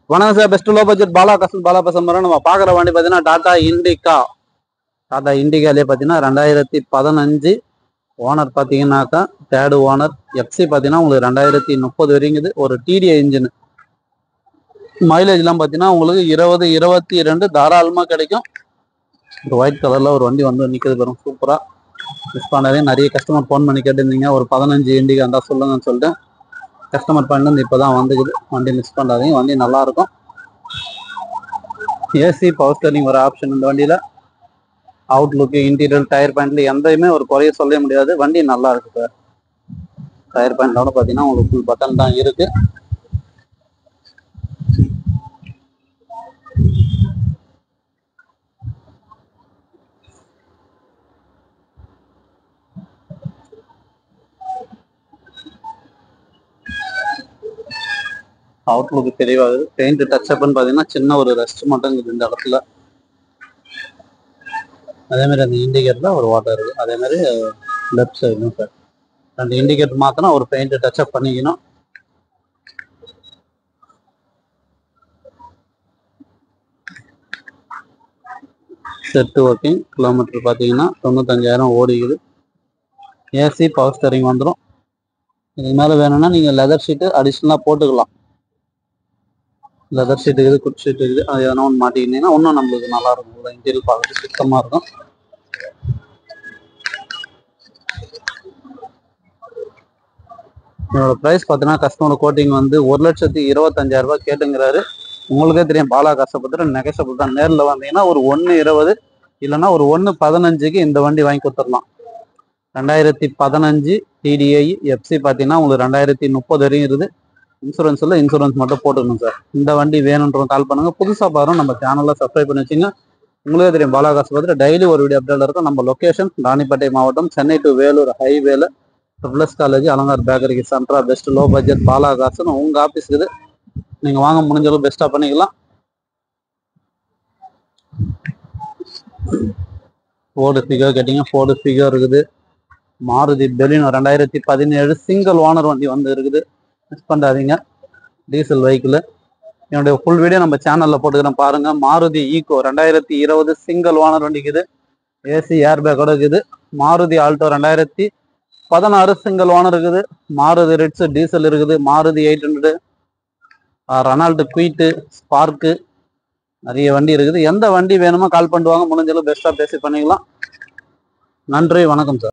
வணக்கம் sir best low budget பாலா கசன் பாலா பசன் நம்ம பார்க்குற வண்டி பார்த்தீங்கன்னா டாடா இண்டிகா டாடா இண்டிகாலே பார்த்தீங்கன்னா ரெண்டாயிரத்தி பதினஞ்சு ஓனர் பார்த்தீங்கன்னாக்கா தேர்டு ஓனர் எஃப்சி பார்த்தீங்கன்னா உங்களுக்கு ரெண்டாயிரத்தி முப்பது வரைங்குது ஒரு டிடிஐ இன்ஜின் மைலேஜ்லாம் பார்த்தீங்கன்னா உங்களுக்கு இருபது இருபத்தி ரெண்டு தாராளமாக கிடைக்கும் ஒரு ஒயிட் கலரில் ஒரு வண்டி வந்து நிற்கிறது பெறும் சூப்பராக மிஸ் பண்ணவே நிறைய கஸ்டமர் ஃபோன் பண்ணி கேட்டிருந்தீங்க ஒரு பதினஞ்சு இண்டிகா இருந்தால் சொல்லுங்கன்னு சொல்லிட்டு கஸ்டமர் பண்ணி இப்போ தான் வந்துக்குது வண்டி மிஸ் பண்ணாதீங்க வண்டி நல்லா இருக்கும் ஏசி பவர் ஸ்டேரிங் ஒரு ஆப்ஷன் இந்த வண்டியில் அவுட்லுக்கு இன்டீரியர் டயர் பேண்ட்ல எந்தையுமே ஒரு குறைய சொல்ல முடியாது வண்டி நல்லா இருக்கு சார் டயர் பேண்ட்லோட பார்த்தீங்கன்னா உங்களுக்கு ஃபுல் பட்டன் தான் இருக்கு அவுட்லுக்கு தெளிவாகுது பெயிண்ட் டச் அப்னு பார்த்தீங்கன்னா சின்ன ஒரு ரெஸ்ட் மட்டும் இருக்குது இந்த இடத்துல அதே மாதிரி அந்த இண்டிகேட்டர்ல ஒரு வாட்டர் இருக்கு அதே மாதிரி லெஃப்ட் சைடும் சார் அந்த இண்டிகேட்டர் மாத்தினா ஒரு பெயிண்ட் டச் அப் பண்ணிக்கணும் செட்டு ஒர்க்கிங் கிலோமீட்டர் பார்த்தீங்கன்னா தொண்ணூத்தஞ்சாயிரம் ஓடிக்குது ஏசி பவர் ஸ்டேரிங் வந்துடும் இதுக்கு மேலே வேணும்னா நீங்கள் லெதர் ஷீட்டு அடிஷ்னலாக போட்டுக்கலாம் லெதர் ஷீட் இருக்குது குட் ஷீட் இருக்குது அது எதனா ஒன்று மாட்டிக்கிட்டீங்கன்னா இன்னும் நம்மளுக்கு நல்லா இருக்கும் இன்டீரியல் பார்க்கறது சுத்தமாக இருக்கும் என்னோட ப்ரைஸ் பார்த்தீங்கன்னா கஸ்டமர் கோட்டிங் வந்து ஒரு லட்சத்தி இருபத்தஞ்சாயிரம் ரூபாய் கேட்டுங்கிறாரு உங்களுக்கே தெரியும் பாலா கஷ்டப்பட்டு நெகசபிள் தான் நேரில் வந்தீங்கன்னா ஒரு ஒன்று இருபது இல்லைன்னா ஒரு ஒன்று பதினஞ்சுக்கு இந்த வண்டி வாங்கி கொடுத்துடலாம் ரெண்டாயிரத்தி பதினஞ்சு டிடிஐ எஃப்சி பார்த்தீங்கன்னா உங்களுக்கு ரெண்டாயிரத்தி முப்பது வரையும் இருக்குது இன்சூரன்ஸ் இல்லை இன்சூரன்ஸ் மட்டும் போட்டுக்கணும் சார் இந்த வண்டி வேணுன்றவங்க கால் பண்ணுங்க புதுசாக பாருங்க நம்ம சேனலில் சப்ஸ்கிரைப் பண்ணி வச்சுங்க உங்களுக்கே தெரியும் பாலாகாசு பார்த்துட்டு டெய்லி ஒரு வீடியோ அப்டேட் இருக்கும் நம்ம லொக்கேஷன் ராணிப்பேட்டை மாவட்டம் சென்னை டு வேலூர் ஹைவேல ட்ரிபிள்எஸ் காலேஜ் அலங்கார் பேக்கரிக்கு சென்ட்ரா பெஸ்ட் லோ பட்ஜெட் பாலாகாசுன்னு உங்கள் ஆஃபீஸ் இருக்குது நீங்கள் வாங்க முடிஞ்ச அளவு பெஸ்ட்டாக பண்ணிக்கலாம் ஃபோர்டு ஃபிகர் கேட்டிங்க ஃபோர்டு ஃபிகர் இருக்குது மாருதி பெலினோ ரெண்டாயிரத்தி பதினேழு சிங்கிள் ஓனர் வண்டி வந்து இருக்குது மிஸ் பண்ணாதீங்க டீசல் வெஹிக்கிள் என்னுடைய ஃபுல் வீடியோ நம்ம சேனலில் போட்டுக்கிறேன் பாருங்க மாருதி ஈகோ ரெண்டாயிரத்தி இருபது சிங்கிள் ஓனர் வண்டிக்குது ஏசி ஏர் பேக்கோட இருக்குது மாருதி ஆல்டோ ரெண்டாயிரத்தி பதினாறு சிங்கிள் ஓனர் இருக்குது மாருதி ரிட்ஸ் டீசல் இருக்குது Maruti eight hundred Renault Kwid Spark நிறைய வண்டி இருக்குது எந்த வண்டி வேணுமோ கால் பண்ணுவாங்க முடிஞ்சளவு பெஸ்ட்டாக பேசி பண்ணிக்கலாம் நன்றி வணக்கம் சார்